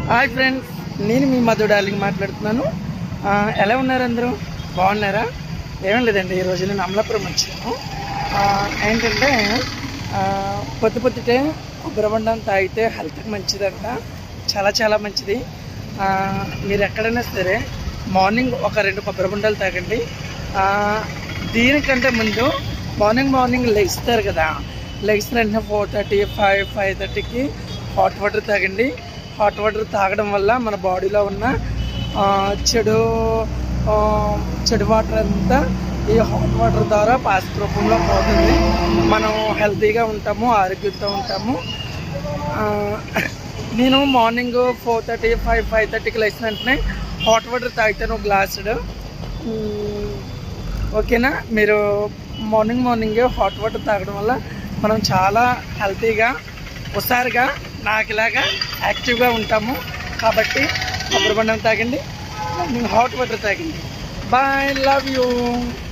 hi friends నేను మీ Madhu darling మాట్లాడుతున్నాను ఆ, ఎలా ఉన్నారు అందరూ బాగున్నారా ఏం లేదండి ఈరోజు నేను అమలాపురం వచ్చాను ఆ, ఏంటంటే ఆ, పొద్దు పొద్దుటే కొబ్బరి బొండం తాగితే హెల్త్కి మంచిదంట చాలా చాలా మంచిది ఆ, మీరు ఎక్కడైనా సరే మార్నింగ్ ఒక రెండు కొబ్బరి బొండాలు తాగండి ఆ, దీనికంటే ముందు మార్నింగ్ మార్నింగ్ లెగిస్తారు కదా లెగిసిన వెంటనే ఫోర్ థర్టీ ఫైవ్ ఫైవ్ థర్టీకి హాట్ వాటర్ తాగండి హాట్ వాటర్ తాగడం వల్ల మన బాడీలో ఉన్న ఆ, చెడు ఆ, చెడు వాటర్ అంతా ఈ హాట్ వాటర్ ద్వారా పాసిక్ రూపంలో పోతుంది మనం హెల్తీగా ఉంటాము ఆరోగ్యంతో ఉంటాము ఆ, నేను మార్నింగ్ ఫోర్ థర్టీ ఫైవ్ ఫైవ్ థర్టీకి లేచిన వెంటనే హాట్ వాటర్ తాగుతాను గ్లాసుడు ఓకేనా మీరు మార్నింగ్ మార్నింగ్ హాట్ వాటర్ తాగడం వల్ల మనం చాలా హెల్తీగా హుషారుగా నాకు ఇలాగా యాక్టివ్గా ఉంటాము కాబట్టి కొబ్బరి బండం తాగండి హాట్ వాటర్ తాగండి బాయ్ లవ్ యూ